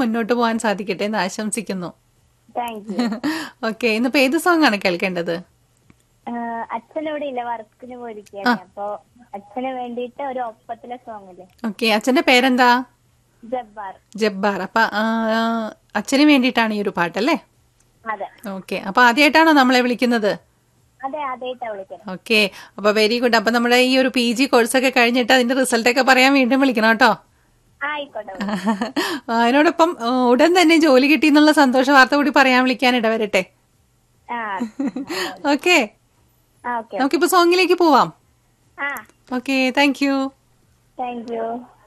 മുന്നോട്ട് പോകാൻ സാധിക്കട്ടെ എന്ന് ആശംസിക്കുന്നു താങ്ക് യു ഓക്കെ ഇന്നിപ്പോ ഏത് സോങ് ആണ് കേൾക്കേണ്ടത് അച്ഛനോട് ഇല്ല വർക്കിന് പോയിരിക്കുകയാണ് അപ്പൊ അച്ഛന് വേണ്ടിയിട്ട് ഒരു ഒപ്പത്തിലെ സോങ് ഇല്ലേ ഓക്കെ അച്ഛന്റെ പേരെന്താ ജബ്ബാർ ജബ്ബാർ അപ്പൊ ആ, ആ, അച്ഛന് വേണ്ടിയിട്ടാണ് ഈ ഒരു പാട്ടല്ലേ അതെ ഓക്കെ അപ്പൊ ആദ്യമായിട്ടാണോ നമ്മളെ വിളിക്കുന്നത് അതെ ആദ്യമായിട്ടാ വിളിക്കണം ഓക്കെ അപ്പൊ വെരി ഗുഡ് അപ്പൊ നമ്മുടെ ഈ ഒരു പി ജി കോഴ്സൊക്കെ കഴിഞ്ഞിട്ട് അതിന്റെ റിസൾട്ട് ഒക്കെ പറയാൻ വീണ്ടും വിളിക്കണം കേട്ടോ ആയിക്കോട്ടെ അതിനോടൊപ്പം ആ, ഉടൻ തന്നെ ജോലി കിട്ടി എന്നുള്ള സന്തോഷ വാർത്ത കൂടി പറയാൻ വിളിക്കാൻ ഇടവരട്ടെ ആ ഓക്കെ ആ ഓക്കെ നമുക്കിപ്പോ സോങ്ങിലേക്ക് പോവാം ആ okay thank you thank U